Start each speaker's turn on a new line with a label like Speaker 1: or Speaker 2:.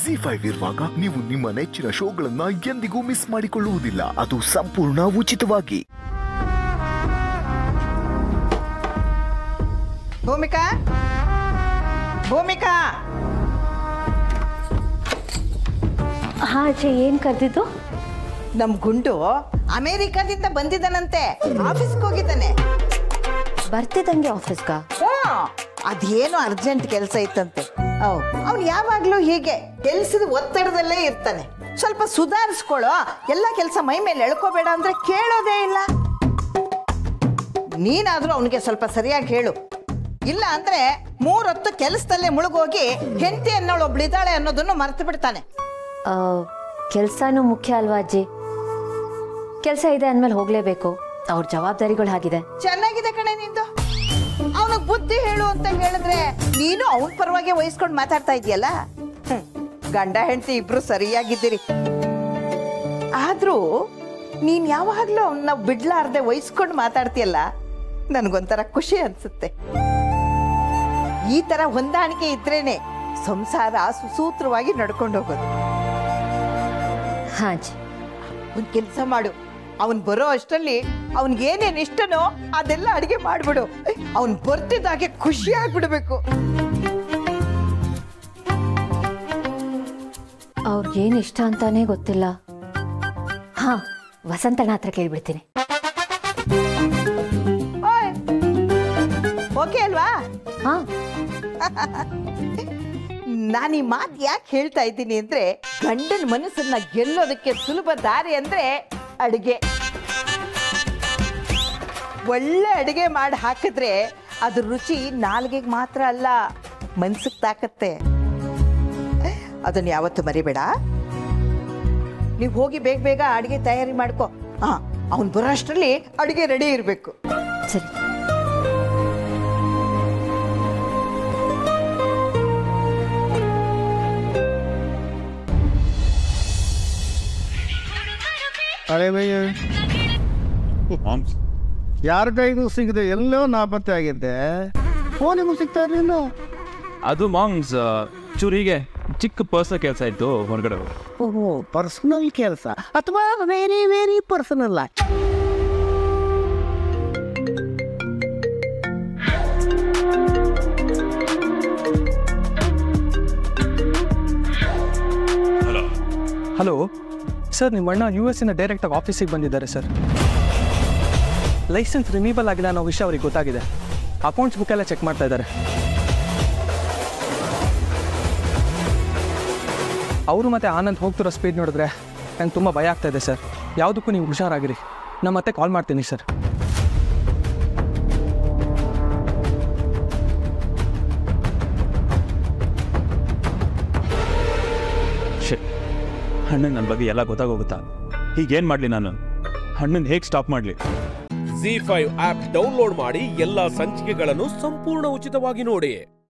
Speaker 1: G five ಇರುವಾಗ ನೀವು ನಿಮ್ಮ ನೆಚ್ಚಿನ ಶೋಗಳನ್ನ ಎಂದಿಗೂ ಮಿಸ್ ಮಾಡಿಕೊಳ್ಳುವುದಿಲ್ಲ ಅದು ಸಂಪೂರ್ಣ ಉಚಿತವಾಗಿ
Speaker 2: ಭೂಮಿಕಾ ಭೂಮಿಕಾ
Speaker 3: ಹಾ ಅಜ್ಜಿ ಏನು ಕರೆದಿದ್ದು
Speaker 2: ನಮ್ ಗುಂಡು ಅಮೇರಿಕಾದಿಂದ ಬಂದಿದ್ದಾನಂತೆ ಆಫೀಸ್ಗೆ ಹೋಗಿದ್ದಾನೆ
Speaker 3: ಬರ್ತಿದ್ದಂಗೆ ಆಫೀಸ್ಗ
Speaker 2: ಹ್ಞೂ ಅದೇನೋ ಅರ್ಜೆಂಟ್ ಕೆಲಸ ಇತ್ತಂತೆ ಅವ್ನು ಯಾವಾಗ್ಲೂ ಹೀಗೆ ಕೆಲ್ಸದ ಒತ್ತಡದಲ್ಲೇ ಇರ್ತಾನೆ ಸ್ವಲ್ಪ ಸುಧಾರಿಸ್ಕೊಳ್ಳೋ ಎಲ್ಲ ಕೆಲಸ ಮೈ ಮೇಲೆ ಎಳ್ಕೋಬೇಡ ಅಂದ್ರೆ ಕೇಳೋದೇ ಇಲ್ಲ ನೀನಾದ್ರೂ ಅವನಿಗೆ ಸ್ವಲ್ಪ ಸರಿಯಾಗಿ ಹೇಳು ಇಲ್ಲ ಅಂದ್ರೆ ಮೂರೊತ್ತು ಕೆಲಸದಲ್ಲೇ ಮುಳುಗೋಗಿ ಹೆಂಡತಿ ಅನ್ನೋಳು ಒಬ್ಳಿದ್ದಾಳೆ ಅನ್ನೋದನ್ನು ಮರ್ತು ಬಿಡ್ತಾನೆ
Speaker 3: ಕೆಲಸನೂ ಮುಖ್ಯ ಅಲ್ವಾ ಅಜ್ಜಿ ಕೆಲಸ ಇದೆ ಅಂದಮೇಲೆ ಹೋಗಲೇಬೇಕು ಅವ್ರ ಜವಾಬ್ದಾರಿಗಳು ಹಾಗಿದೆ
Speaker 2: ಚೆನ್ನಾಗಿದೆ ಕಣೆ ನಿಂದು ಅವನಿಗೆ ಬುದ್ಧಿ ಹೇಳು ಅಂತ ಹೇಳಿದ್ರೆ ನೀನು ಅವನ ಪರವಾಗಿ ವಹಿಸ್ಕೊಂಡು ಮಾತಾಡ್ತಾ ಇದೆಯಲ್ಲ ಗಂಡ ಹೆಂಡತಿ ಇಬ್ರು ಸರಿಯಾಗಿದ್ದೀರಿ ಆದ್ರೂ ನೀನ್ ಯಾವಾಗ್ಲೂ ಅವನ್ನ ಬಿಡ್ಲಾರ್ದೆ ವಹಿಸ್ಕೊಂಡು ಮಾತಾಡ್ತೀಯಲ್ಲ ನನ್ಗೊಂಥರ ಖುಷಿ ಅನ್ಸುತ್ತೆ ಈ ತರ ಹೊಂದಾಣಿಕೆ ಇದ್ರೇನೆ ಸಂಸಾರ ಸುಸೂತ್ರವಾಗಿ ನಡ್ಕೊಂಡು ಹೋಗೋದು
Speaker 3: ಹಾ ಅಜ್ಜಿ
Speaker 2: ಒಂದ್ ಕೆಲಸ ಮಾಡು ಅವನ್ ಬರೋ ಅಷ್ಟರಲ್ಲಿ ಅವನ್ಗೆ ಏನೇನ್ ಇಷ್ಟನೋ ಅದೆಲ್ಲ ಅಡಿಗೆ ಮಾಡ್ಬಿಡು ಅವನ್ ಬರ್ತಿದ್ದಾಗೆ ಖುಷಿ ಆಗ್ಬಿಡ್ಬೇಕು
Speaker 3: ಅವ್ರಿಗೇನು ಇಷ್ಟ ಅಂತಾನೆ ಗೊತ್ತಿಲ್ಲ ಹಾ ವಸಂತಣ್ಣ ಹತ್ರ ಕೇಳ್ಬಿಡ್ತೀನಿ
Speaker 2: ಓಯ್ ಓಕೆ ಅಲ್ವಾ
Speaker 3: ಹಾ
Speaker 2: ನಾನು ಈ ಮಾತು ಯಾಕೆ ಹೇಳ್ತಾ ಇದ್ದೀನಿ ಅಂದ್ರೆ ಗಂಡನ ಮನಸ್ಸನ್ನ ಗೆಲ್ಲೋದಕ್ಕೆ ಸುಲಭ ದಾರಿ ಅಂದ್ರೆ ಅಡಿಗೆ ಒಳ್ಳೆ ಅಡಿಗೆ ಮಾಡಿ ಹಾಕಿದ್ರೆ ಅದ್ರ ರುಚಿ ನಾಲ್ಗೆಗೆ ಮಾತ್ರ ಅಲ್ಲ ಮನ್ಸಿಗೆ ತಾಕತ್ತೆ ಅದನ್ನ ಯಾವತ್ತು ಮರಿಬೇಡ ನೀವು ಹೋಗಿ ಬೇಗ ಬೇಗ ಅಡಿಗೆ ತಯಾರಿ ಮಾಡ್ಕೊ ಹಾ ಅವನ್ ಬರೋ ಅಷ್ಟರಲ್ಲಿ ಅಡಿಗೆ ರೆಡಿ ಇರಬೇಕು
Speaker 3: ಸರಿ
Speaker 4: ಅರೆ ಭಯ್ಯ ಯಾರ ಕೈಗೂ ಸಿಗದೆ ಎಲ್ಲೋ ನಾಪತ್ತೆ ಆಗಿದ್ದೆ ಫೋನಿಗೂ ಸಿಗ್ತಾ ಇರಲಿಲ್ಲ
Speaker 5: ಅದು ಮಾಂಗ್ಸ್ ಚೂರು ಹೀಗೆ ಚಿಕ್ಕ ಪರ್ಸನಲ್ ಕೆಲಸ ಇತ್ತು ಹೊರಗಡೆ ಹೋಗಿ
Speaker 4: ಓಹೋ ಪರ್ಸನಲ್ ಕೆಲಸ ಅಥವಾ very very personal
Speaker 6: hello sir ನಿಮ್ಮ ಅಣ್ಣ ಯು ಎಸ್ ಇಂದ ಡೈರೆಕ್ಟಾಗಿ ಆಫೀಸಿಗೆ ಬಂದಿದ್ದಾರೆ ಸರ್ ಲೈಸೆನ್ಸ್ ರಿನೀವಲ್ ಆಗಿಲ್ಲ ಅನ್ನೋ ವಿಷಯ ಅವ್ರಿಗೆ ಗೊತ್ತಾಗಿದೆ ಅಕೌಂಟ್ಸ್ ಬುಕ್ ಎಲ್ಲ ಚೆಕ್ ಮಾಡ್ತಾ ಇದ್ದಾರೆ ಅವರು ಮತ್ತೆ ಆನಂದ್ ಹೋಗ್ತಿರೋ ಸ್ಪೀಡ್ ನೋಡಿದ್ರೆ ನಂಗೆ ತುಂಬ ಭಯ ಆಗ್ತಾ ಇದೆ ಸರ್ ಯಾವುದಕ್ಕೂ ನೀವು ಹುಷಾರಾಗಿರಿ ನಾನು ಮತ್ತೆ ಕಾಲ್ ಮಾಡ್ತೀನಿ ಸರ್
Speaker 5: ಶಟ್ ಅಣ್ಣನ ನನ್ನ ಬಗ್ಗೆ ಎಲ್ಲ ಗೊತ್ತಾಗೋಗುತ್ತಾ ಹೀಗೇನು ಮಾಡಲಿ ನಾನು ಅಣ್ಣನ ಹೇಗೆ ಸ್ಟಾಪ್ ಮಾಡಲಿ
Speaker 7: ಜಿ ಫೈವ್ ಆಪ್ ಡೌನ್ಲೋಡ್ ಮಾಡಿ ಎಲ್ಲಾ ಸಂಚಿಕೆಗಳನ್ನು ಸಂಪೂರ್ಣ ಉಚಿತವಾಗಿ ನೋಡಿ